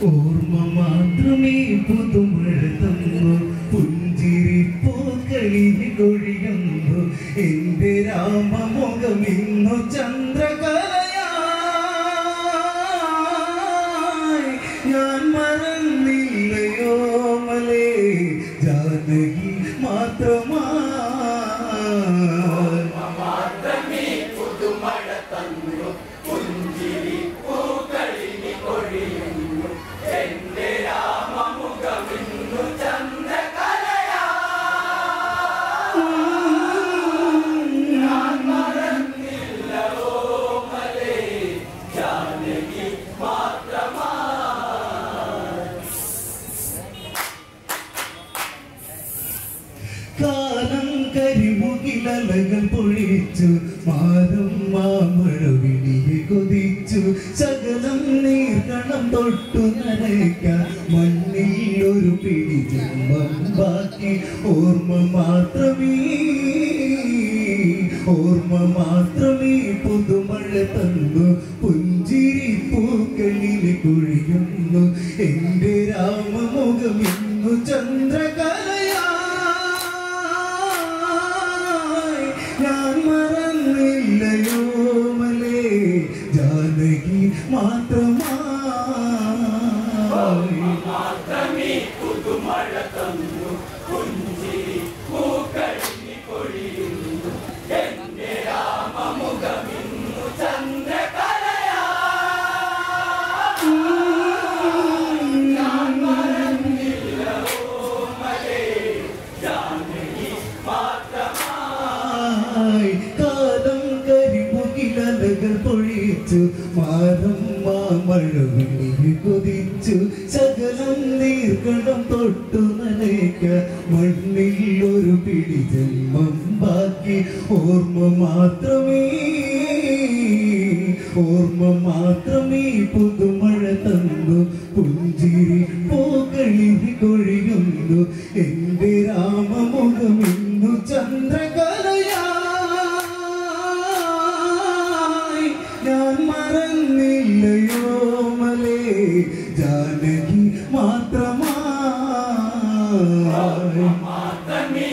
ഓർമ്മ മാത്രമേ പുതുമഴ തന്നു പുഞ്ചിരി പൂക്കളിന് കൊഴിയുന്നു എന്റെ രാമമുഖം ഇന്നു ചന്ദ്രകലയായി ഞാൻ മറന്നില്ലയോ മലേ ജാനകി മാത്രമായി കാലം കരിമുകിലലകൾ പൊഴിച്ചു മാറും മാമഴ വിളിയെ കൊതിച്ചു സകലം നീർക്കണം തൊട്ടു നനയ്ക്കാൻ മണ്ണിൽ ഒരു പിടി ജന്മം ബാക്കി ഓർമ്മ മാത്രമേ ഓർമ്മ മാത്രമേ പുതുമഴ തന്നു പുഞ്ചിരി പൂക്കളിൽ കുഴിയുന്നു എന്റെ രാമമുഖം ഇന്നു ചന്ദ്രകലയായി ഞാൻ മറന്നില്ലയോ മലേ ജാനകി മാത്രമായി ആയി കാലം കരിമുകിലകൾ പൊഴിച്ചു മാറും മാമഴ വിളി കൊതിച്ചു സകലം നീർക്കണം തൊട്ടു നനയ്ക്ക മണ്ണിൽ ഒരു പിടി ജന്മം ബാക്കി ഓർമ്മ മാത്രമേ ഓർമ്മ മാത്രമേ പുതുമഴ തന്നു പുഞ്ചിരി പൂക്കളിൽ കൊഴിയുന്നു എന്റെ രാമമുഖം ഇന്നു ചന്ദ്രകലയായി ഞാൻ മറന്നില്ലയോ മലേ ജാനകി മാത്രമായി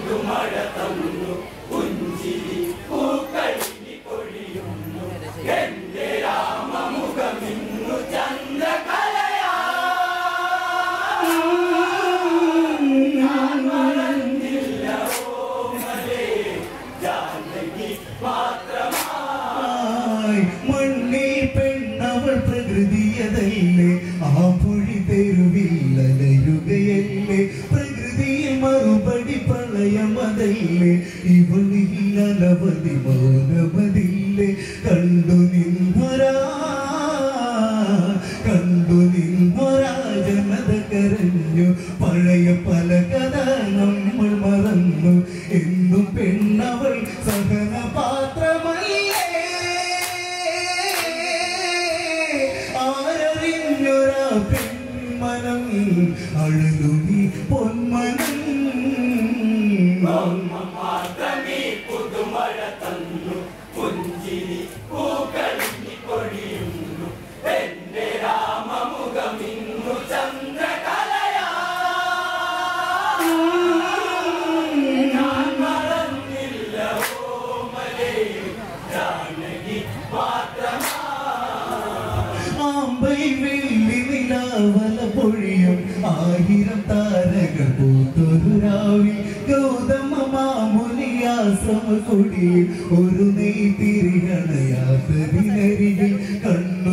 ആയി മണ്ണിൽ പെണ്ണവൾ പ്രകൃതിയതല്ലേ ആ പൊഴി തെരുവില്ലലയുകയല്ലേ പ്രകൃതിയിൽ മറുപടി പ്രളയമതല്ലേ ഇവളിൽ അനവധി മൗനമതില്ലേ കണ്ടു നിന്നൊരാ കണ്ടു നിന്നൊരാ ജനത കരഞ്ഞു പഴയ പല കഥ നമ്മൾ മറന്നു എന്നും പെണ്ണവൾ സഹന പാത്രമല്ലേ ആരറിഞ്ഞൊരാ പെൺമനം അഴുതുമി പൊന്മനം ആമ്പൈ വെള്ളി നിലാവല പൊഴിയും ആയിരം താരകൾ പൂത്തൊരു രാവിൽ ഗൗതമ മാമുനിയാശ്രമ കൊടിയിൽ ഒരു നെയ് തിരികണയാത്തതിനരികിൽ കണ്ണു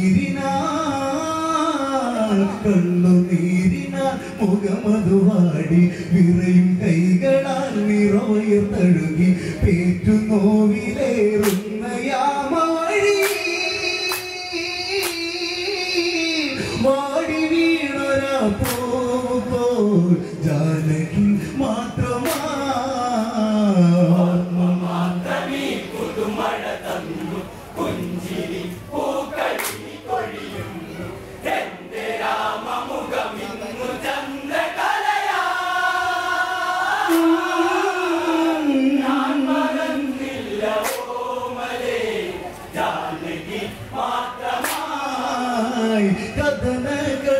നീരിനാൽ കണ്ണു നീരിനാൽ മുഖമതുവാടി വിറയും കൈകളാൽ നിറവയർ തഴുകി പേറ്റു നോവിലേറുന്ന യാമവഴി വാടി വീണൊരാ പോൽ ജാനകി മാത്രമാ ആയി കഥന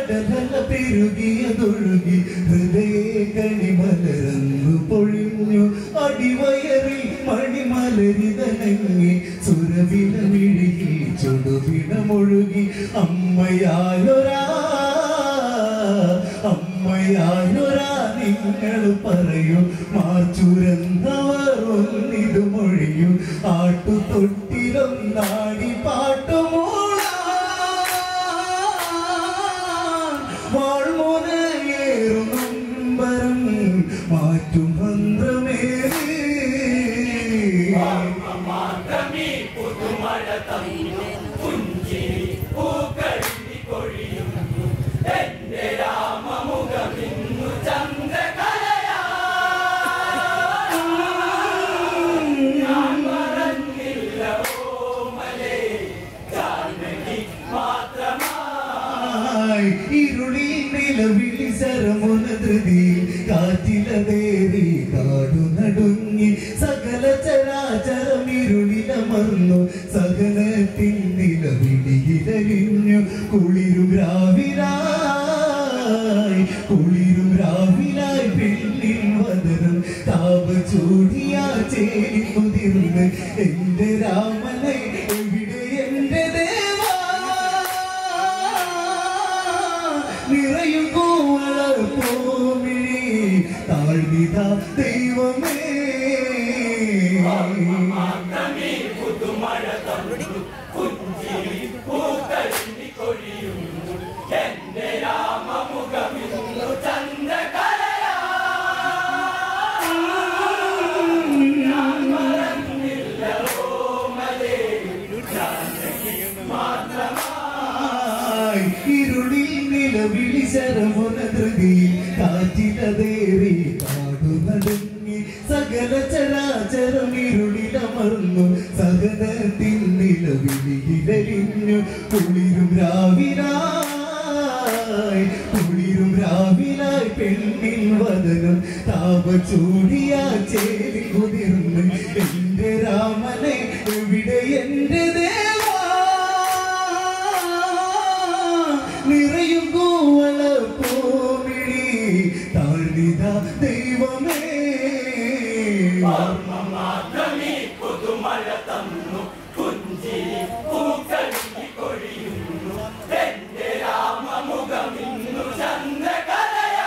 പെരുകിയതൊഴുകി ഹൃദയ കണിമലരന്നു പൊഴിഞ്ഞു അടിവയറിൽ മണിമലരിതനങ്ങി സുരവില വിഴുകി ചുടുവിടമൊഴുകി അമ്മയായൊരാ അമ്മയായൊരാ നിങ്ങൾ പറയൂ മാച്ചുരന്നവർ ഒന്നിതു മൊഴിയൂ ആട്ടു തൊട്ടിലൊന്നാടി പാട്ടുമോളാൾമുനയേറും നമ്പരം മാറ്റും മന്ത്രമേറി മാത്രമീ പുതുമഴ തന്നു പുഞ്ചിരി പൂക്കളിൽ കൊഴിയും എന്റെ രാമമുഖമിന്നു ചന്ദ്രകലയാ ഞാൻ പറഞ്ഞില്ല ഓമലേ ജാനകി മാത്രമാ ആയി ഇരുളിൽ നിലവിളി ശരമുന ധൃതിയിൽ കാറ്റിലതേറി കാടു നടുങ്ങി സകല ചരാചരം ഇരുളിലമർന്നു സകലത്തിൻ നിലവിളിയിലലിഞ്ഞു കുളിരും രാവിലായി കുളിരും രാവിലായി പെണ്ണിൻ വദനം താപ ചൂടിയാ ചേരി കുതിർന്ന് എന്റെ രാമനെ എവിടെ എന്റെ ദേവാ നിറയും കൂവള പോമിഴി താഴ്ന്നിത ദൈവമേ മാത്രമീ പുതുമഴ തന്നു പുഞ്ചിരി പൂക്കളിൽ കൊഴിയും എന്റെ രാമമുഖമിന്നു ചന്ദ്രകലയാ ഞാൻ പറഞ്ഞില്ല ഓമലേ ജാനകി മാത്രമാ ആയി ഇരുളിൽ നിലവിളി ശരമുന ധൃതിയിൽ കാറ്റിലതേറി കാടു നടുങ്ങി സകല ചരാചരം ഇരുളിലമർന്നു സകലത്തിൻ നിലവിളിയിലലിഞ്ഞു കുളിരും രാവിലായി കുളിരും രാവിലായി പെണ്ണിൻ വദനം താപ ചൂടിയാ ചേരി കുതിർന്ന് എന്റെ രാമനെ എവിടെ എന്റെ ദേവാ നിറയും കൂവള പൂമിഴി താഴ്ന്നിത ദൈവമേ മാത്രമീ പുതുമഴ തന്നു പുഞ്ചിരി പൂക്കളിൽ കൊഴിയുന്നു എന്റെ രാമമുഖമിന്നു ചന്ദ്രകലയാ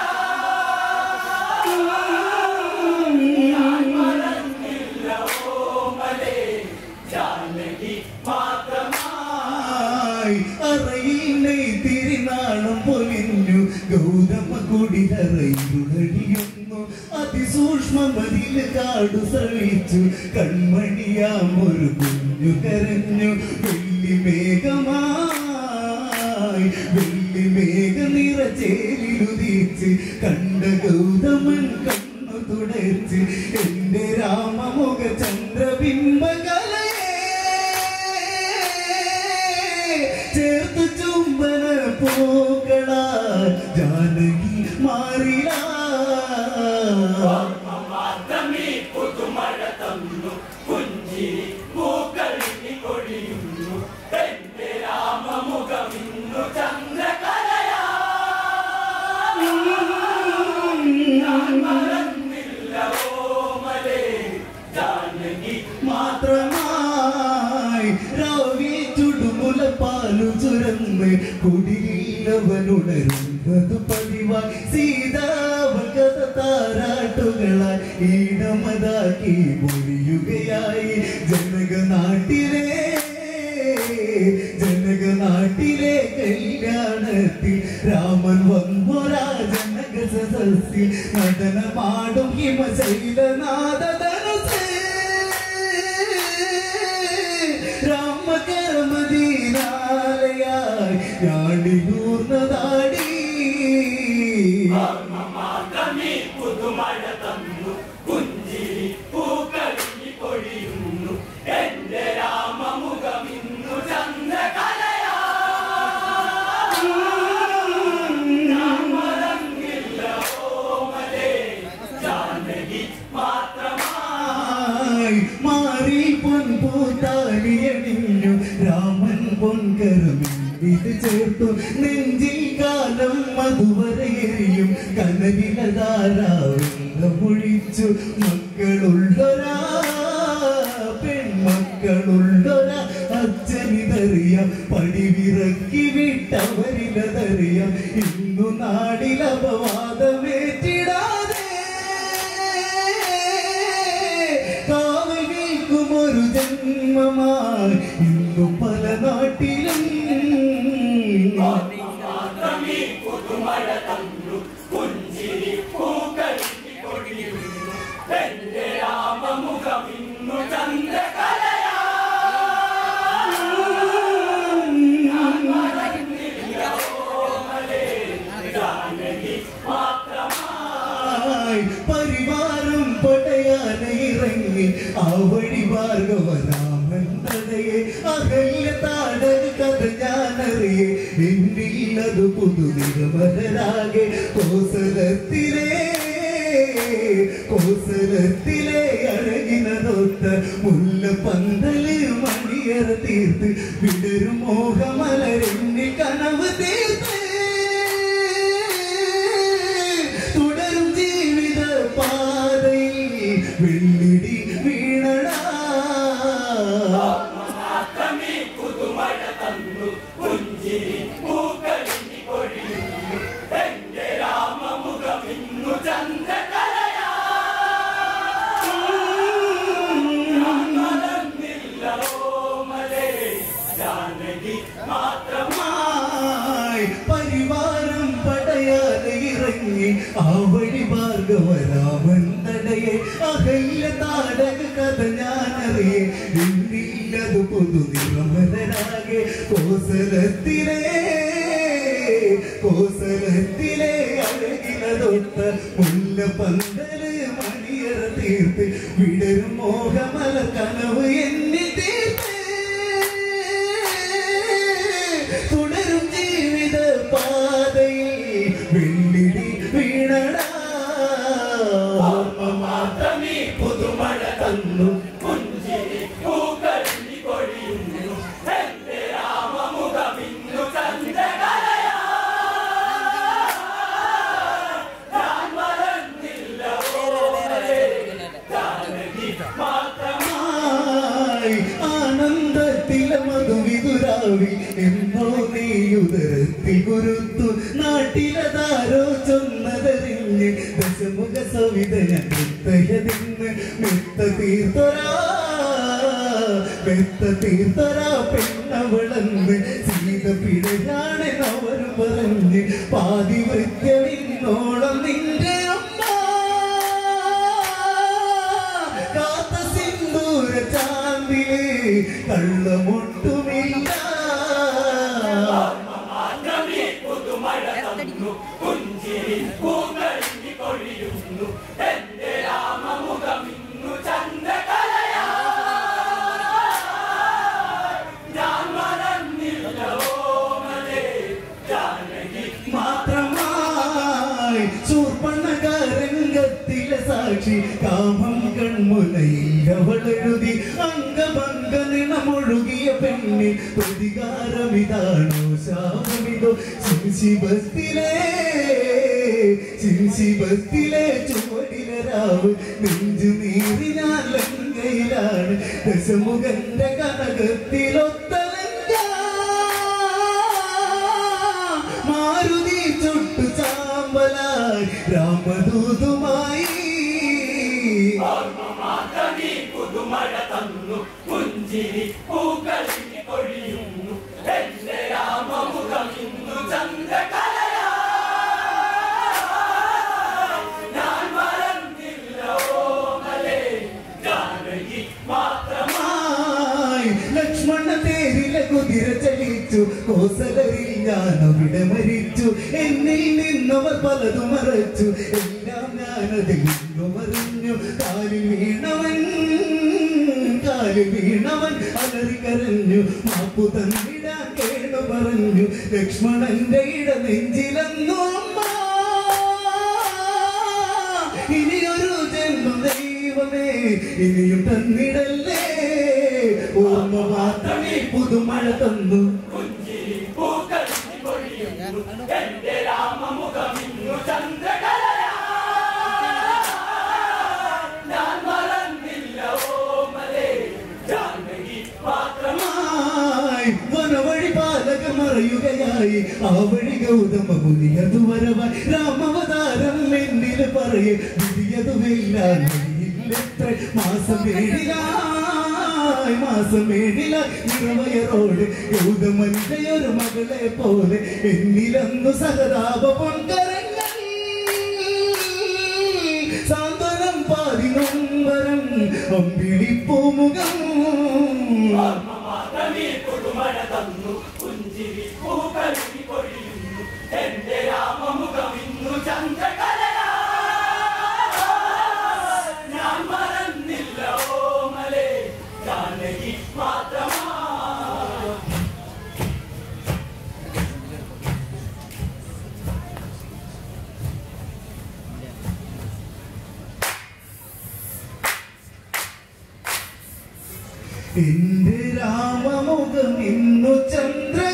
ഞാൻ പറഞ്ഞില്ല ഓമലേ ജാനകി മാത്രമാ ആയി അറയിലെ തിരുനാളം പൊലിഞ്ഞു ഗൗതമ കുടിലറയിലുടടിയുന്നു അതിസൂക്ഷ്മമതിൽ കാടു ശ്രമിച്ചു കൺമണിയാം ഒരു കുഞ്ഞു കരഞ്ഞു വെള്ളി മേഘമായി വെള്ളി മേഘ നിറച്ചേലിലുദിച്ച് കണ്ട ഗൗതമൻ കണ്ണു തുടച്ച് എന്റെ രാമമുഖ ചന്ദ്രബിംബകലയേ ചേർത്ത് ചുംബന പൂക്കളാ ജാനകി മാറില മാത്രമീ പുതുമഴ തന്നു പുഞ്ചിരി പൂക്കളിൽ കൊഴിയുന്നു എന്റെ രാമമുഖമിന്നു ചന്ദ്രകലയാ ഞാൻ മറന്നില്ല ഓമലേ ജാനകി മാത്രമായി രാവി ചുടുമുല പാലു ചുരന്ന് കുടിയിലവനുണരുന്നത് പതിവായി സീതാവൽ കഥ താരാട്ടുകളായി ഈടമതാക്കി മൊഴിയുകയായി ജനകനാട്ടിലെ ജനകനാട്ടിലെ കല്യാണത്തിൽ രാമൻ വന്നൊരാ ജനക സദസ്സിൽ നടനമാടും ഹിമശൈലനാഥനസ് രാമകരമദീനാലയായി ഞാടിലൂർന്നതാടി മാത്രമീ പുതുമഴ തന്നു പുഞ്ചിരി പൂക്കളിൽ കൊഴിയുന്നു എന്റെ രാമമുഖമിന്നു ചന്ദ്രകലയാ ഞാൻ മറന്നില്ല ഓമലേ ജാനകി മാത്രമായി ആയി മാറി പൊൻപൂത്താലിയണിഞ്ഞു രാമൻ പൊൻകരമിൽ ഇത് ചേർത്തു കൊടുത്തു നെഞ്ചിൽ കാലം അതുവരെ എറിയും കനവിലതാരാവിച്ചു മക്കളുള്ളൊരാ പെൺമക്കളുള്ളൊരാ അച്ഛനിതറിയാം പടിവിറക്കി വിട്ടവരിലതറിയാം ഇന്നു നാടിൽ അപവാദമേറ്റിടാതെ കാവൽ നിൽക്കും ഒരു ജന്മമായി ഇന്നു പല നാട്ടിലും മാത്രമീ പുതുമഴ തന്നു പുഞ്ചിരി പൂക്കളിൽ കൊടിയുന്നു എന്റെ രാമമുഖം ഇന്നു ചന്ദ്രകലയാ ജാനകി മാത്രമാ ായി പരിവാരം പടയാനെ ഇറങ്ങി ആ വഴി ഭാർഗവരാമൻ തടയെ അകല്യ താടക കഥ ഞാനറിയെ എന്നില്ലതു പുതുനിരവരാകെ കോസലത്തിലേ കോസലത്തിലെ അഴകിനതൊത്ത മുല്ല പന്തല് മണിയറ തീർത്ത് വിടരും മോഹമലരെന്നിൽ കനവ് തീർത്ത് തുടരും ജീവിത പാതയിൽ വെള്ളിടി വീണടാ മാത്രമീ പുതുമഴ തന്നു പുഞ്ചിരി പൂക്കളിൽ കൊടിയുന്നു എന്റെ രാമമുഖം ഇന്നു ചന്ദ്രകലയാ മലർന്നില്ല ഓമലേ ജാനകി മാത്രമാ മായി പരിവാരം പടയാതെ ഇറങ്ങി ആ വഴി ഭാർഗവരാമൻ തടയെ അകല്യ താടക കഥ ഞാനറിയെ എന്നില്ലത് പുതുനിറമതരാകെ കോസലത്തിലെ കോസലത്തിലെ അഴകിനതൊത്ത മുല്ല പന്തല് മണിയറ തീർത്ത് വിടരും മോഹമല കനവ് എന്നിൽ തീർത്ത് തുടരും ജീവിത പാതയിൽ വെള്ളിടി വീണടാ മാത്രമീ പുതുമഴ തന്നു പുഞ്ചിരി പൂക്കളിൽ കൊടിയുന്നു എന്റെ രാമമുഖം ഇന്നു ചന്ദ്രകലയാ ഞാൻ മറന്നില്ല ഓമലേ ജാനകി മാത്രമാ ായി ആനന്ദത്തിലെ മധുവിതുരാവി എന്നോ നീയുദരത്തിൽ കുരുത്തു നാട്ടിലതാരോ ചൊന്നതറിഞ്ഞ് ദശമുഖ സവിതന മെത്തയതിന്ന് മെത്ത തീർത്തൊരാ മെത്ത തീർത്തൊരാ പെണ്ണവളന്ന് സീത പിഴയാണ് അവർ പറഞ്ഞ് പാതി വൃത്യവിന്നോളം നിന്റെ അമ്മ കാത്ത സിന്ദൂര ചാന്തിലേ കള്ളമൊട്ടുമില്ല മാത്രമീ പുതുമഴ തന്നു പുഞ്ചിരി പൂക്കളിൽ കൊടിയുന്നു എന്റെ രാമമുഖം ഇന്നു ചന്ദ്രകലയാ ഞാൻ മറന്നില്ല ഓമലേ ജാനകി മാത്രമായി സൂർപ്പണകാരംഗത്തിലെ സാക്ഷി കാമം കൺമുലയിൽ അവളെഴുതി അംഗഭംഗ നിണമൊഴുകിയ പെണ്ണി പ്രതികാരമിതാണോ ശാപമിതോ ശിവത്തിലെ ശിവത്തിലെ ചുവടിലരാവ് നെഞ്ചു നീറി ഞാൻ ലങ്കയിലാണ് ദശമുഖന്റെ കനകത്തിലൊത്തലങ്ക മാരുതി ചുട്ടു ചാമ്പലായി രാമദൂതുമായി മാത്രമീ പുതുമഴ തന്നു പുഞ്ചിരി പൂക്കളിൽ കൊഴിയുന്നു എന്റെ രാമമുഖം ഇന്നു ചന്ദ്രകലയാ ഞാൻ മറന്നില്ല ഓമലേ ജാനകി മാത്രമാ മായി ലക്ഷ്മണ തേരിലെ കുതിര ചലിച്ചു കോസലരിൽ ഞാൻ അവിടെ മരിച്ചു എന്നിൽ നിന്നവർ പലതും മറച്ചു എല്ലാം ഞാനതിൽ നിന്നു മറിഞ്ഞു കാലിൽ വീണവൻ കാലിൽ വീണവൻ അലറി കരഞ്ഞു മാപ്പു തന്നിടാൻ കേടു പറഞ്ഞു ലക്ഷ്മണന്റെ ഇട നെഞ്ചിലെന്നു അമ്മ ഇനിയൊരു ജന്മം ദൈവമേ ഇനിയും തന്നിടല്ലേ ഓർമ്മ മാത്രമേ പുതുമഴ തന്നു പുഞ്ചിരി പൂക്കളിൽ കൊഴിയുന്നു എന്റെ രാമമുഖം ഇന്നു ചന്ദ്രകലയാ ഞാൻ മറന്നില്ല ഓമലേ ജാനകി മാത്രമാ ായി വനവഴി പാലകർ മറയുകയായി ആ വഴി ഗൗതമ മുനിയതു വരവായി രാമവതാരം എന്നില് പറയെ വിധിയതുമില്ല എത്ര മാസം ഏഴിലായി മാസം ഏഴിലായി നിറവയറോട് ഗൗതമന്റെ ഒരു മകളെ പോലെ എന്നിലന്നു സഹതാപ പൊൻകരങ്ങൾ സാന്ത്വനം പാതിനൊമ്പരം അമ്പിളിപ്പൂമുഖം ഓർമ്മ മാത്രമേ കൊടുമഴ തന്നു പുഞ്ചിരി പൂക്കളിൽ പൊഴിയുന്നു എന്റെ രാമമുഖം ഇന്നു ചന്ദ്രകലയാ ഞാൻ മറന്നില്ല ഓമലേ ജാനകി മാത്രമാ എന്റെ രാമമുഖം ഇന്നു ചന്ദ്ര